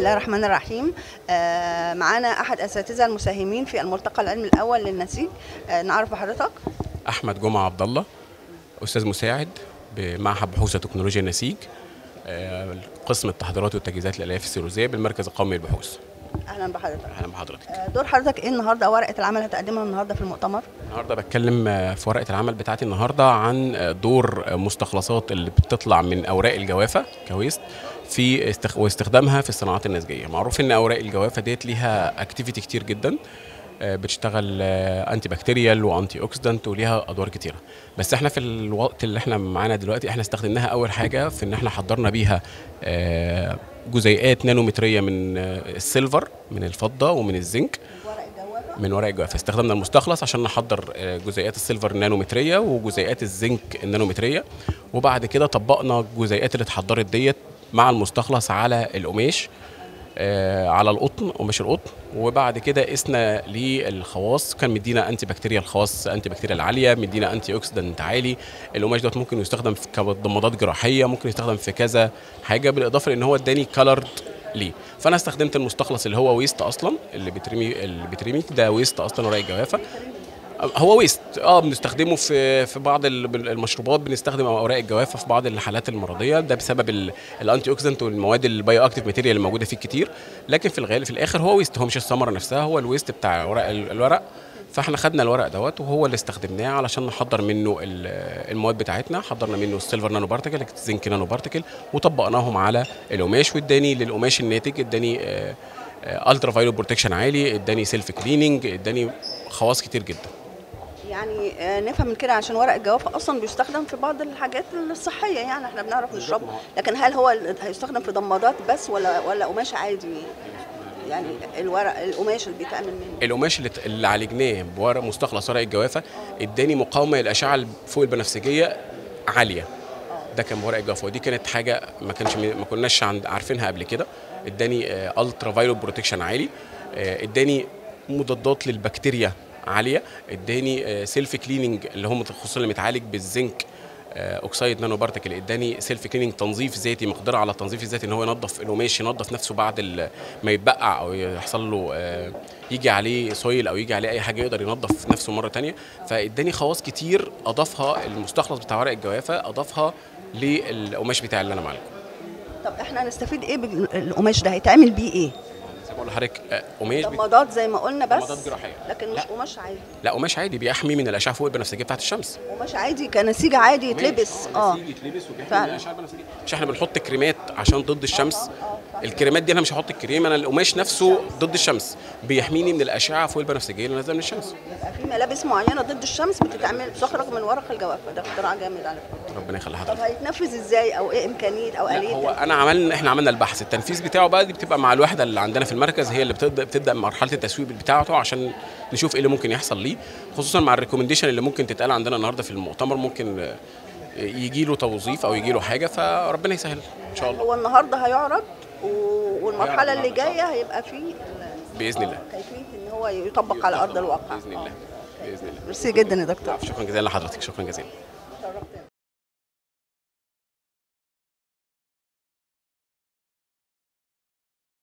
الله الرحمن الرحيم آه، معانا احد اساتذه المساهمين في الملتقى العلمي الاول للنسيج آه، نعرف بحضرتك احمد جمعه عبد الله استاذ مساعد بمعهد بحوث وتكنولوجيا النسيج آه، قسم التحضيرات والتجهيزات الالياف السيروزيه بالمركز القومي للبحوث اهلا بحضرتك اهلا بحضرتك آه، دور حضرتك ايه النهارده ورقه العمل هتقدمها النهارده في المؤتمر النهارده بتكلم آه، في ورقه العمل بتاعتي النهارده عن آه، دور آه، مستخلصات اللي بتطلع من اوراق الجوافه كويست في استخ... واستخدامها في الصناعات النسجيه معروف ان اوراق الجوافه ديت ليها اكتيفيتي كتير جدا آه، بتشتغل انتي بكتيريال وانتي اوكسيدنت وليها ادوار كتيره بس احنا في الوقت اللي احنا معانا دلوقتي احنا استخدمناها اول حاجه في ان احنا حضرنا بيها آه، جزيئات نانومتريه من آه، السيلفر من الفضه ومن الزنك ورق الجوافه من ورق الجوافه استخدمنا المستخلص عشان نحضر آه، جزيئات السيلفر النانومتريه وجزيئات الزنك النانومتريه وبعد كده طبقنا الجزيئات اللي اتحضرت ديت مع المستخلص على القماش آه، على القطن قماش القطن وبعد كده قسنا للخواص كان مدينا انتي بكتيريا الخواص انتي بكتيريا عاليه مدينا انتي اوكسيدنت عالي القماش دوت ممكن يستخدم في كمضادات جراحيه ممكن يستخدم في كذا حاجه بالاضافه لان هو اداني كالرد ليه فانا استخدمت المستخلص اللي هو ويست اصلا اللي بترمي اللي بترمي ده ويست اصلا ورق الجوافه هو ويست اه بنستخدمه في في بعض ال- المشروبات بنستخدم اوراق الجوافه في بعض الحالات المرضيه ده بسبب ال- الانتي اوكسيدنت والمواد البايو اكتيف ماتيريال اللي موجوده فيه كتير لكن في الغالب في الاخر هو ويست هو مش الثمره نفسها هو الويست بتاع ورق ال- الورق فاحنا خدنا الورق دوت وهو اللي استخدمناه علشان نحضر منه ال- المواد بتاعتنا حضرنا منه السيلفر نانو بارتكل الزنك نانو بارتكل وطبقناهم على القماش واداني للقماش الناتج اداني الترا فايلو بروتكشن عالي اداني سيلف كليننج اداني خواص كتير جدا يعني آه، نفهم من كده عشان ورق الجوافه اصلا بيستخدم في بعض الحاجات الصحيه يعني احنا بنعرف نشربه لكن هل هو ال- هيستخدم في ضمادات بس ولا ولا قماش عادي يعني الورق القماش اللي بيتعمل منه القماش اللي, اللي عالجناه بورق مستخلص ورق الجوافه اداني مقاومه للاشعه فوق البنفسجيه عاليه ده كان بورق الجوافه ودي كانت حاجه ما كانش ما كناش عند عارفينها قبل كده اداني الترا فايلو بروتكشن عالي آه، اداني مضادات للبكتيريا عاليه اداني سيلف كليننج اللي هم خصوصا اللي متعالج بالزنك آه، اوكسايد نانو بارتكل اداني سيلف كليننج تنظيف ذاتي مقدره على التنظيف الذاتي ان هو ينظف القماش ينظف نفسه بعد ال- ما يتبقع او يحصل له آه، يجي عليه سويل او يجي عليه اي حاجه يقدر ينظف نفسه مره تانية فاداني خواص كتير اضافها المستخلص بتاع ورق الجوافه اضافها للقماش بتاعي اللي انا معالجه طب احنا هنستفيد ايه بالقماش ده هيتعمل بيه ايه زي ما بقول لحضرتك آه، قماش بت- ضمادات زي ما قلنا بس ضمادات جراحية. لكن مش لا. قماش عادي لا قماش عادي بيحمي من الاشعه فوق البنفسجيه بتاعت الشمس قماش عادي كنسيج عادي يتلبس اه يتلبس وبيحمي فعلا. من الاشعه البنفسجيه مش احنا بنحط كريمات عشان ضد الشمس الكريمات دي انا مش هحط الكريم انا القماش نفسه ضد الشمس بيحميني من الاشعه فوق البنفسجيه اللي نازله من الشمس يبقى في ملابس معينه ضد الشمس بتتعمل بتخرج من ورق الجوافه ده اختراع جامد على فكره ربنا يخلي طب حضرتك هيتنفذ ازاي او ايه امكانيه او لا اليه هو انا عملنا احنا عملنا البحث التنفيذ بتاعه بقى دي بتبقى مع الوحده اللي عندنا في المركز هي اللي بتبدا بتبدا مرحله التسويق بتاعته عشان نشوف ايه اللي ممكن يحصل ليه خصوصا مع الريكومنديشن اللي ممكن تتقال عندنا النهارده في المؤتمر ممكن يجي له توظيف او يجي له حاجه فربنا يسهل ان شاء الله هو النهارده هيعرض و- والمرحله هيعرض اللي النهاردة إن شاء جايه هيبقى فيه باذن الله كيفيه ان هو يطبق على ارض الواقع باذن الله باذن الله ميرسي جدا يا دكتور شكرا جزيلا لحضرتك شكرا جزيلا